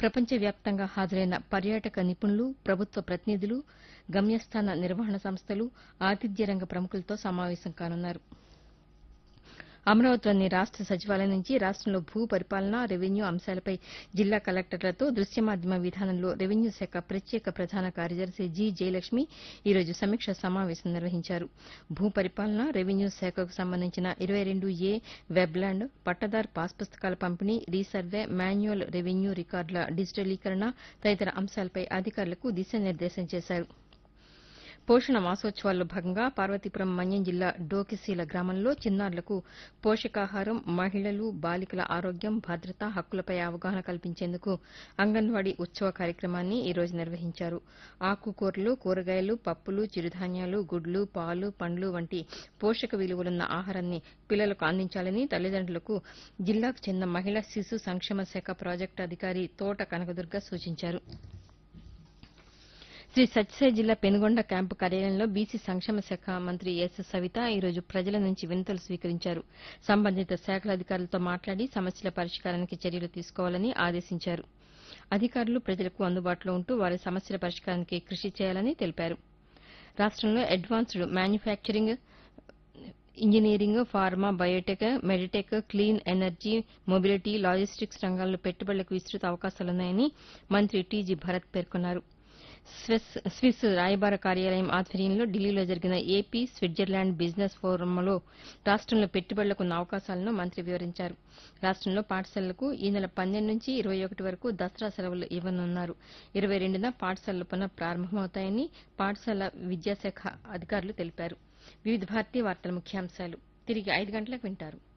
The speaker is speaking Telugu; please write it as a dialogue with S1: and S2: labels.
S1: ప్రపంచవ్యాప్తంగా హాజరైన పర్యాటక నిపుణులు ప్రభుత్వ ప్రతినిధులు గమ్యస్థాన నిర్వహణ సంస్థలు ఆతిథ్య రంగ ప్రముఖులతో సమావేశం కానున్నారు అమరావతిలోని రాష్ట సచివాలయం నుంచి రాష్టంలో భూ పరిపాలన రెవెన్యూ అంశాలపై జిల్లా కలెక్టర్లతో దృశ్య మాధ్యమ విధానంలో రెవెన్యూ శాఖ ప్రత్యేక ప్రధాన కార్యదర్శి జి జయలక్ష్మి ఈరోజు సమీక్ష సమావేశం నిర్వహించారు భూ పరిపాలన రెవెన్యూ శాఖకు సంబంధించిన ఇరవై రెండు ఏ వెబ్లాండ్ పట్టదారు పాస్ పుస్తకాల పంపిణీ రీసర్వే మాన్యువల్ రెవెన్యూ రికార్డుల డిజిటలీకరణ తదితర అంశాలపై అధికారులకు దిశానిర్దేశం చేశారు పోషణ మాసోత్సవాల్లో భాగంగా పార్వతీపురం మన్యం జిల్లా డోకిసీల గ్రామంలో చిన్నారులకు పోషకాహారం మహిళలు బాలికల ఆరోగ్యం భద్రత హక్కులపై అవగాహన కల్పించేందుకు అంగన్వాడీ ఉత్సవ కార్యక్రమాన్ని ఈ రోజు నిర్వహించారు ఆకుకూరలు కూరగాయలు పప్పులు చిరుధాన్యాలు గుడ్లు పాలు పండ్లు వంటి పోషక విలువలున్న ఆహారాన్ని పిల్లలకు అందించాలని తల్లిదండ్రులకు జిల్లాకు చెందిన మహిళా శిశు సంక్షేమ శాఖ ప్రాజెక్టు అధికారి తోట కనకదుర్గ సూచించారు శ్రీ సత్యసాయి జిల్లా పెనుగొండ క్యాంపు కార్యాలయంలో బీసీ సంక్షేమ శాఖ మంత్రి ఎస్ సవిత ఈరోజు ప్రజల నుంచి వినతులు స్వీకరించారు సంబంధిత శాఖల అధికారులతో మాట్లాడి సమస్యల పరిష్కారానికి చర్యలు తీసుకోవాలని ఆదేశించారు అధికారులు ప్రజలకు అందుబాటులో ఉంటూ వారి సమస్యల పరిష్కారానికి కృషి చేయాలని తెలిపారు రాష్టంలో advanced manufacturing engineering pharma biotech meditech clean energy mobility logistics రంగాల్లో పెట్టుబడులకు విస్తృత అవకాశాలున్నాయని మంత్రి టీజీ భరత్ పేర్కొన్నారు స్విస్ రాయబార కార్యాలయం ఆధ్వర్యంలో ఢిల్లీలో జరిగిన ఏపీ స్విట్జర్లాండ్ బిజినెస్ ఫోరంలో రాష్టంలో పెట్టుబడులకు ఉన్న అవకాశాలను మంత్రి వివరించారు రాష్టంలో పాఠశాలలకు ఈ నెల పన్నెండు నుంచి ఇరవై ఒకటి వరకు దసరా సెలవులు ఇవ్వనున్నారు ఇరవై రెండున పాఠశాలలు పునః ప్రారంభమవుతాయని పాఠశాల విద్యాశాఖ అధికారులు తెలిపారు వివిధ భారతీ వార్తల ముఖ్యాంశాలు తిరిగి ఐదు గంటలకు వింటారు